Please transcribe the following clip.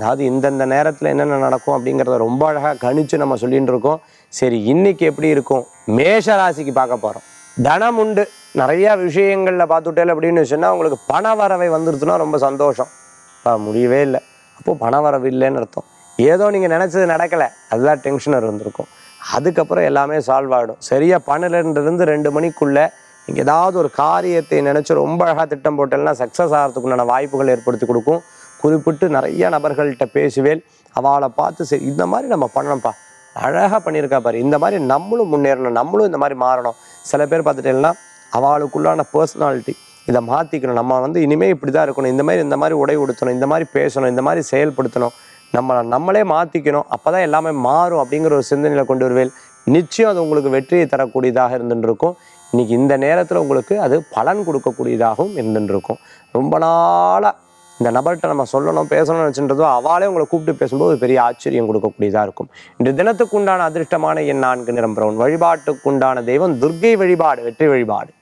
அதாவது இந்தந்த நேரத்தில் என்னென்ன நடக்கும் அப்படிங்கிறத ரொம்ப அழகாக கணிச்சு நம்ம சொல்லிட்டு இருக்கோம் சரி இன்னைக்கு எப்படி இருக்கும் மேஷ ராசிக்கு பார்க்க போகிறோம் தனம் உண்டு நிறைய விஷயங்களில் பார்த்துட்டேன் அப்படின்னு சொன்னால் உங்களுக்கு பண வரவை வந்துருச்சுன்னா ரொம்ப சந்தோஷம் அப்பா, முடியவே இல்லை அப்போது பண வரவு இல்லைன்னு அர்த்தம் ஏதோ நீங்கள் நினச்சது நடக்கலை அதுதான் டென்ஷன் இருந்திருக்கும் அதுக்கப்புறம் எல்லாமே சால்வ் ஆகிடும் சரியாக பன்னிரெண்டுலேருந்து ரெண்டு மணிக்குள்ளே நீங்கள் ஏதாவது ஒரு காரியத்தை நினச்சி ரொம்ப அழகாக திட்டம் போட்டேன்னா சக்ஸஸ் ஆகிறதுக்குண்டான வாய்ப்புகள் ஏற்படுத்தி கொடுக்கும் குறிப்பிட்டு நிறைய நபர்கள்ட்ட பேசுவேல் அவளை பார்த்து சரி இந்த மாதிரி நம்ம பண்ணணும்ப்பா அழகாக பண்ணியிருக்கா பாரு இந்த மாதிரி நம்மளும் முன்னேறணும் நம்மளும் இந்த மாதிரி மாறணும் சில பேர் பார்த்துட்டேன்னா அவளுக்குள்ளான பர்சனாலிட்டி இதை மாற்றிக்கணும் நம்ம வந்து இனிமேல் இப்படி தான் இருக்கணும் இந்த மாதிரி இந்த மாதிரி உடை உடுத்தணும் இந்த மாதிரி பேசணும் இந்த மாதிரி செயல்படுத்தணும் நம்மளை நம்மளே மாற்றிக்கணும் அப்போ தான் எல்லாமே மாறும் அப்படிங்கிற ஒரு சிந்தனையில் கொண்டு வருவேல் நிச்சயம் அது உங்களுக்கு வெற்றியை தரக்கூடியதாக இருந்துட்டு இருக்கும் இன்னைக்கு இந்த நேரத்தில் உங்களுக்கு அது பலன் கொடுக்கக்கூடியதாகவும் இருந்துட்டு இருக்கும் ரொம்ப நாளாக இந்த நபர்கிட்ட நம்ம சொல்லணும் பேசணும்னு வச்சுன்றதோ அவளே உங்களை கூப்பிட்டு பேசும்போது ஒரு பெரிய ஆச்சரியம் கொடுக்கக்கூடியதாக இருக்கும் இன்று தினத்துக்கு உண்டான அதிர்ஷ்டமான எண் நான்கு நிறம் பிரவுன் வழிபாட்டுக்குண்டான தெய்வம் துர்க்கை வழிபாடு வெற்றி வழிபாடு